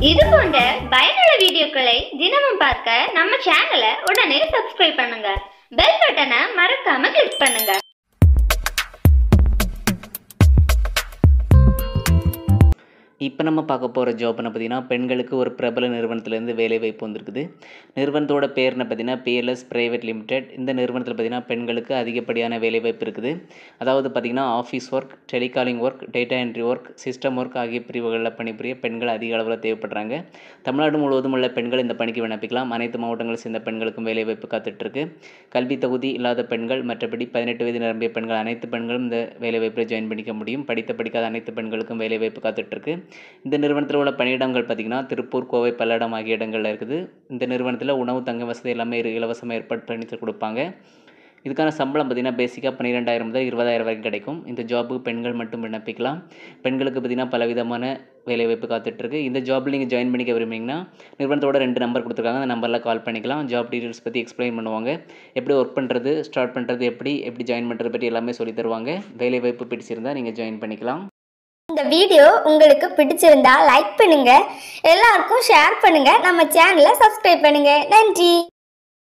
இது போன்ற பயனுள்ள வீடியோக்களை தினமும் பார்க்க நம்ம சேனலை உடனே சப்ஸ்கிரைப் பண்ணுங்க பெல் பட்டனை மறக்காம கிளிக் பண்ணுங்க இப்போ நம்ம பார்க்க போகிற ஜாப்னு பார்த்தீங்கன்னா பெண்களுக்கு ஒரு பிரபல நிறுவனத்திலேருந்து வேலை வாய்ப்பு வந்திருக்குது நிறுவனத்தோட பேர்னு பார்த்தீங்கன்னா பிஎல்எஸ் பிரைவேட் லிமிடெட் இந்த நிறுவனத்தில் பார்த்தீங்கன்னா பெண்களுக்கு அதிகப்படியான வேலை வாய்ப்பு இருக்குது அதாவது பார்த்தீங்கன்னா office work telecalling work data entry work system work ஆகிய பிரிவுகளில் பணிபுரிய பெண்கள் அதிக அளவில் தேவைப்படுறாங்க தமிழ்நாடு முழுவதும் உள்ள பெண்கள் இந்த பணிக்கு விண்ணப்பிக்கலாம் அனைத்து மாவட்டங்களை சேர்ந்த பெண்களுக்கும் வேலை வாய்ப்பு காத்துட்ருக்கு கல்வி தகுதி இல்லாத பெண்கள் மற்றபடி பதினெட்டு வயது நிரம்பிய பெண்கள் அனைத்து பெண்களும் இந்த வேலை வாய்ப்பில் ஜாயின் பண்ணிக்க முடியும் படித்த படிக்காத அனைத்து பெண்களுக்கும் வேலை வாய்ப்பு காத்துட்ருக்கு இந்த நிறுவனத்தில் உள்ள பணியிடங்கள் பார்த்திங்கன்னா திருப்பூர் கோவை பல்லடம் ஆகிய இடங்களில் இருக்குது இந்த நிறுவனத்தில் உணவு தங்க வசதி எல்லாமே இரு- இலவசமாக ஏற்பாடு பண்ணி கொடுப்பாங்க இதுக்கான சம்பளம் பார்த்திங்கன்னா பேசிக்காக பன்னிரெண்டாயிரம் முதல் இருபதாயிரம் வரைக்கும் கிடைக்கும் இந்த ஜாபுக்கு பெண்கள் மட்டும் விண்ணப்பிக்கலாம் பெண்களுக்கு பார்த்திங்கன்னா பலவிதமான வேலைவாய்ப்பு காத்துட்ருக்கு இந்த ஜாப்பில் நீங்கள் ஜாயின் பண்ணிக்க விரும்புனீங்கன்னா நிறுவனத்தோட ரெண்டு நம்பர் கொடுத்துருக்காங்க அந்த நம்பரில் கால் பண்ணிக்கலாம் ஜாப் டீட்டெயில்ஸ் பற்றி எக்ஸ்பிளைன் பண்ணுவாங்க எப்படி ஒர்க் பண்ணுறது ஸ்டார்ட் பண்ணுறது எப்படி எப்படி ஜாயின் பண்ணுறது பற்றி எல்லாமே சொல்லி தருவாங்க வேலைவாய்ப்பு பிடிச்சிருந்தா நீங்கள் ஜாயின் பண்ணிக்கலாம் இந்த வீடியோ உங்களுக்கு பிடிச்சிருந்தா லைக் பண்ணுங்க எல்லாருக்கும் ஷேர் பண்ணுங்க நம்ம சேனலை சப்ஸ்கிரைப் பண்ணுங்க நன்றி